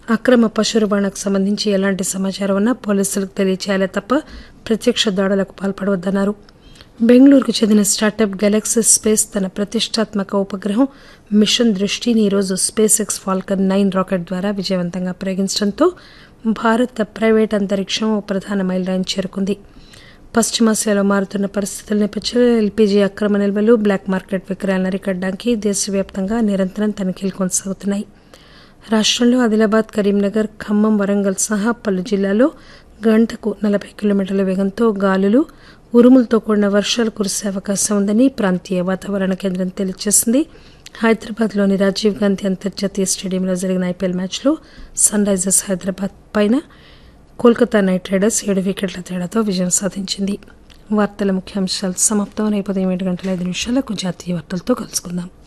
అక్రమ పశు రవాణాకు సంబంధించి ఎలాంటి సమాచారం ఉన్నా పోలీసులకు తెలియచేయాలే తప్ప ప్రత్యక్ష దాడులకు పాల్పడవద్దన్నారు బెంగళూరుకు చెందిన స్టార్టప్ గెలాక్సీ స్పేస్ తన ప్రతిష్టాత్మక ఉపగ్రహం మిషన్ దృష్టిని ఈరోజు SpaceX Falcon nine rocket ద్వారా విజయవంతంగా ప్రయోగించడంతో భారత ప్రైవేట్ అంతరిక్షం ఓ ప్రధాన మైలురాయిని చేరుకుంది పశ్చిమాసియాలో మారుతున్న పరిస్థితుల నేపథ్యంలో ఎల్పీజీ అక్రమ నిల్వలు బ్లాక్ మార్కెట్ విక్రయాలను అరికట్టడానికి దేశవ్యాప్తంగా నిరంతరం తనిఖీలు కొనసాగుతున్నాయి రాష్టంలో ఆదిలాబాద్ కరీంనగర్ ఖమ్మం వరంగల్ సహా పలు జిల్లాల్లో గంటకు నలభై కిలోమీటర్ల వేగంతో గాలులు ఉరుములతో కూడిన వర్షాలు కురిసే అవకాశం ఉందని ప్రాంతీయ వాతావరణ కేంద్రం తెలియజేసింది హైదరాబాద్లోని రాజీవ్ గాంధీ అంతర్జాతీయ స్టేడియంలో జరిగిన ఐపీఎల్ మ్యాచ్లో సన్ రైజర్స్ హైదరాబాద్ పైన కోల్కతా నైట్ రైడర్స్ ఏడు వికెట్ల తేడాతో విజయం సాధించింది వార్తల ముఖ్యాంశాలు సమాప్తం రేపు ఉదయం ఏడు గంటల ఐదు నిమిషాలకు జాతీయ వార్తలతో కలుసుకుందాం